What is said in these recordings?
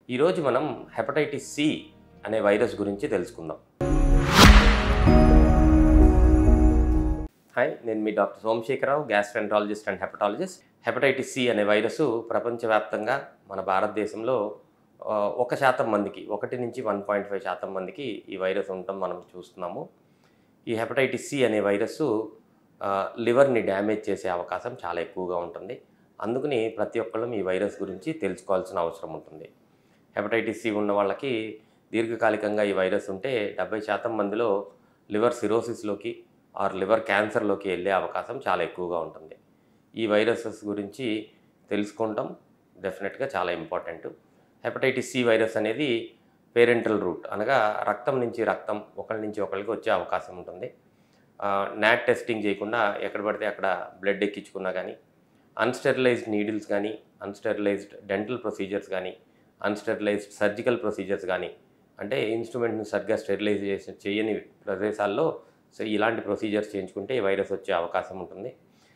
ఈరోజు మనం hepatitis C అనే వైరస్ గురించి తెలుసుకుందాం హాయ్ నేను మీ doctor Somasekhara Rao gastroenterologist and hepatologist hepatitis C అనే వైరస్ ప్రపంచవ్యాప్తంగా మన భారతదేశంలో ఆ, ఒక శాతం మందికి ఒకటి నుంచి వన్ పాయింట్ ఫైవ్ శాతం మందికి ఈ వైరస్ ఉండటం మనం చూస్తున్నాము ఈ హెపటైటిస్ సి అనే వైరస్ లివర్ని డ్యామేజ్ చేసే అవకాశం చాలా ఎక్కువగా ఉంటుంది అందుకని ప్రతి ఒక్కళ్ళం ఈ వైరస్ గురించి తెలుసుకోవాల్సిన అవసరం ఉంటుంది హెపటైటిస్ సి ఉన్న వాళ్ళకి దీర్ఘకాలికంగా ఈ వైరస్ ఉంటే డెబ్బై శాతం మందిలో లివర్ సిరోసిస్లోకి ఆర్ లివర్ క్యాన్సర్లోకి వెళ్ళే అవకాశం చాలా ఎక్కువగా ఉంటుంది ఈ వైరసెస్ గురించి తెలుసుకోవటం డెఫినెట్గా చాలా ఇంపార్టెంట్ హెపటైటిస్ సి వైరస్ అనేది పేరెంటల్ రూట్ అనగా రక్తం నుంచి రక్తం ఒకరి నుంచి ఒకరికి వచ్చే అవకాశం ఉంటుంది నాట్ టెస్టింగ్ చేయకుండా ఎక్కడ పడితే అక్కడ బ్లడ్ ఎక్కించుకున్నా కానీ అన్స్టెరిలైజ్డ్ నీడిల్స్ కానీ అన్స్టెరిలైజ్డ్ డెంటల్ ప్రొసీజర్స్ కానీ అన్స్టెరిలైజ్డ్ సర్జికల్ ప్రొసీజర్స్ కానీ అంటే ఇన్స్ట్రుమెంట్ని సరిగ్గా స్టెరిలైజేషన్ చేయని ప్రదేశాల్లో సో ఇలాంటి ప్రొసీజర్స్ చేయించుకుంటే ఈ వైరస్ వచ్చే అవకాశం ఉంటుంది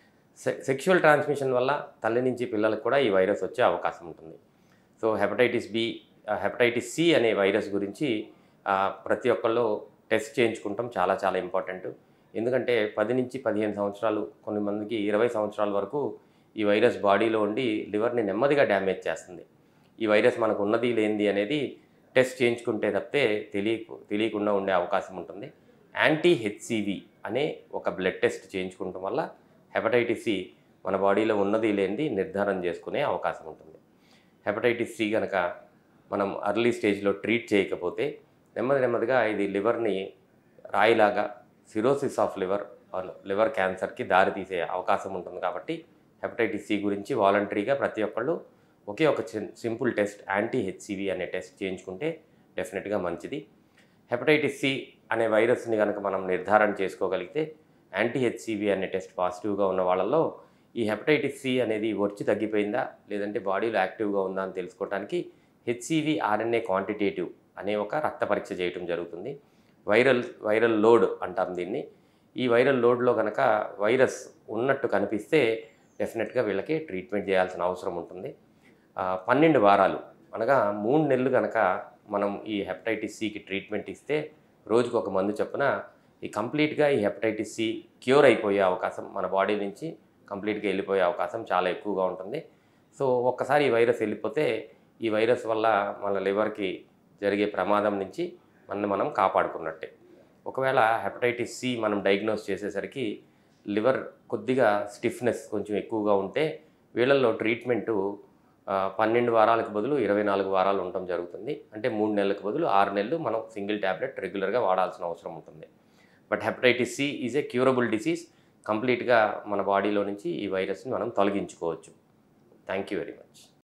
సె సెక్షువల్ ట్రాన్స్మిషన్ వల్ల తల్లి నుంచి పిల్లలకు కూడా ఈ వైరస్ వచ్చే అవకాశం ఉంటుంది so hepatitis B hepatitis C అనే వైరస్ గురించి ఆ, ప్రతి ఒక్కళ్ళు టెస్ట్ చేయించుకుంటాం చాలా చాలా ఇంపార్టెంట్ ఎందుకంటే పది నుంచి పదిహేను సంవత్సరాలు కొన్ని మందికి ఇరవై సంవత్సరాల వరకు ఈ వైరస్ బాడీలో ఉండి లివర్ని నెమ్మదిగా డ్యామేజ్ చేస్తుంది ఈ వైరస్ మనకు ఉన్నది లేనిది అనేది టెస్ట్ చేయించుకుంటే తప్పితే తెలియ తెలియకుండా ఉండే అవకాశం ఉంటుంది యాంటీ హెచ్సివి అనే ఒక బ్లడ్ టెస్ట్ చేయించుకోవటం వల్ల హెపటైటిస్ సి మన బాడీలో ఉన్నది లేనిది నిర్ధారణ చేసుకునే అవకాశం ఉంటుంది హెపటైటిస్ సి కనుక మనం అర్లీ స్టేజ్లో ట్రీట్ చేయకపోతే నెమ్మది నెమ్మదిగా ఇది లివర్ని రాయిలాగా సిరోసిస్ ఆఫ్ లివర్ లివర్ క్యాన్సర్కి దారితీసే అవకాశం ఉంటుంది కాబట్టి హెపటైటిస్ సి గురించి వాలంటరీగా ప్రతి ఒక్కళ్ళు ఒకే ఒక సింపుల్ టెస్ట్ యాంటీ హెచ్సివి అనే టెస్ట్ చేయించుకుంటే డెఫినెట్గా మంచిది హెపటైటిస్ సి అనే వైరస్ని కనుక మనం నిర్ధారణ చేసుకోగలిగితే యాంటీ హెచ్సివి అనే టెస్ట్ పాజిటివ్గా ఉన్న వాళ్ళల్లో ఈ హెపటైటిస్ సి అనేది వచ్చి తగ్గిపోయిందా లేదంటే బాడీలో యాక్టివ్గా ఉందా అని తెలుసుకోవడానికి హెచ్సివి ఆర్ఎన్ఏ క్వాంటిటేటివ్ అనే ఒక రక్త పరీక్ష చేయటం జరుగుతుంది వైరల్ వైరల్ లోడ్ అంటాం దీన్ని ఈ వైరల్ లోడ్లో కనుక వైరస్ ఉన్నట్టు కనిపిస్తే డెఫినెట్గా వీళ్ళకి ట్రీట్మెంట్ చేయాల్సిన అవసరం ఉంటుంది ఆ, పన్నెండు వారాలు అనగా మూడు నెలలు కనుక మనం ఈ హెపటైటిస్ సికి ట్రీట్మెంట్ ఇస్తే రోజుకు ఒక మందు చొప్పున ఈ కంప్లీట్గా ఈ హెపటైటిస్ సి క్యూర్ అయిపోయే అవకాశం మన బాడీ నుంచి కంప్లీట్గా వెళ్ళిపోయే అవకాశం చాలా ఎక్కువగా ఉంటుంది సో ఒక్కసారి ఈ వైరస్ వెళ్ళిపోతే ఈ వైరస్ వల్ల మన లివర్కి జరిగే ప్రమాదం నుంచి మనం మనం కాపాడుకున్నట్టే ఒకవేళ హెపటైటిస్ సి మనం డయాగ్నోస్ చేసేసరికి లివర్ కొద్దిగా స్టిఫ్నెస్ కొంచెం ఎక్కువగా ఉంటే వీళ్ళల్లో ట్రీట్మెంటు ఆ, పన్నెండు వారాలకు బదులు ఇరవై నాలుగు వారాలు ఉండటం జరుగుతుంది అంటే మూడు నెలలకు బదులు ఆరు నెలలు మనం సింగిల్ ట్యాబ్లెట్ రెగ్యులర్గా వాడాల్సిన అవసరం ఉంటుంది but hepatitis C is a curable disease కంప్లీట్గా మన బాడీలో నుంచి ఈ వైరస్ని మనం తొలగించుకోవచ్చు థ్యాంక్ యూ వెరీ మచ్